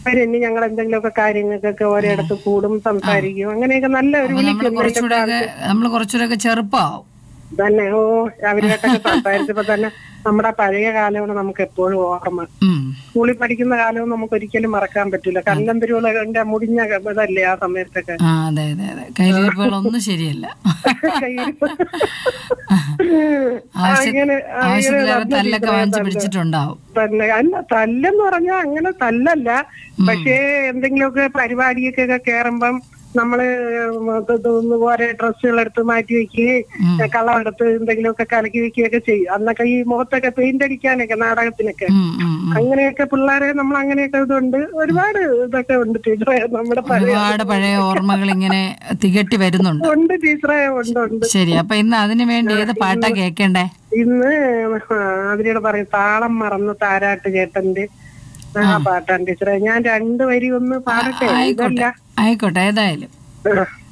അവരെന്നെ ഞങ്ങൾ എന്തെങ്കിലുമൊക്കെ കാര്യങ്ങൾക്കൊക്കെ ഒരിടത്ത് കൂടും സംസാരിക്കും അങ്ങനെയൊക്കെ നല്ല ഒരു നമ്മൾ വിളിക്കും കുറച്ചുകൂടെ ഒക്കെ നമ്മൾ കുറച്ചുകൂടെ ഒക്കെ ചെറുപ്പമാവും തന്നെ ഓ അവരുമായിട്ടൊക്കെ സംസാരിച്ചപ്പോ തന്നെ നമ്മുടെ പഴയ കാലമാണ് നമുക്ക് എപ്പോഴും ഓർമ്മ ഉം. സ്കൂളിൽ പഠിക്കുന്ന കാലവും നമുക്ക് ഒരിക്കലും മറക്കാൻ പറ്റില്ല കല്ലന്തിരികളുടെ മുടിഞ്ഞ ഇതല്ലേ ആ സമയത്തൊക്കെ ആ അതെ അതെ അതെ കയ്യിലിരിപ്പുകളൊന്നും ശരിയല്ല കയ്യിരിപ്പ്. ആവശ്യ അങ്ങനെ ആവശ്യത്തിലേറെ നല്ല തല്ലൊക്കെ വാങ്ങിച്ച് ചിത്രങ്ങൾ പിടിച്ചിട്ടുണ്ടാവും തന്നെ അല്ല തല്ലെന്ന് പറഞ്ഞാൽ അങ്ങനെ തല്ലല്ല പക്ഷേ എന്തെങ്കിലുമൊക്കെ പരിപാടിയൊക്കെ കേറുമ്പം നമ്മള് ഇത് ഇതൊന്ന് ഓരോ ഡ്രസ്സുകൾ എടുത്ത് മാറ്റി വെക്കുകയും കള്ളം എടുത്ത് എന്തെങ്കിലുമൊക്കെ കലക്കി വെക്കുകയൊക്കെ ചെയ്യും അന്നൊക്കെ ഈ മുഖത്തൊക്കെ പെയിന്റ് അടിക്കാനൊക്കെ നാടകത്തിനൊക്കെ ഉം, ഉം, ഉം. അങ്ങനെയൊക്കെ പിള്ളേരെ നമ്മൾ അങ്ങനെയൊക്കെ ഇതുണ്ട് ഒരുപാട് ഇതൊക്കെ ഉണ്ട് ടീച്ചറെ നമ്മുടെ പഴയ ഒരുപാട് പഴയ ഓർമ്മകൾ ഇങ്ങനെ തികട്ടി വരുന്നുണ്ട് ഉണ്ട് ടീച്ചറെ ഉണ്ട് ഉണ്ട് ശരി അപ്പൊ ഇന്ന് അതിനു വേണ്ടി ഏത് പാട്ടാ കേക്കണ്ടേ ഇന്ന് അതിനോട് പറയും താളം മറന്ന് താരാട്ട് ചേട്ടന്റെ ആ പാട്ടാണ് ടീച്ചറെ ഞാൻ രണ്ടു വരി ഒന്ന് പാടട്ടെ ആയിക്കോട്ടെ ആയിക്കോട്ടെ ഏതായാലും ആ.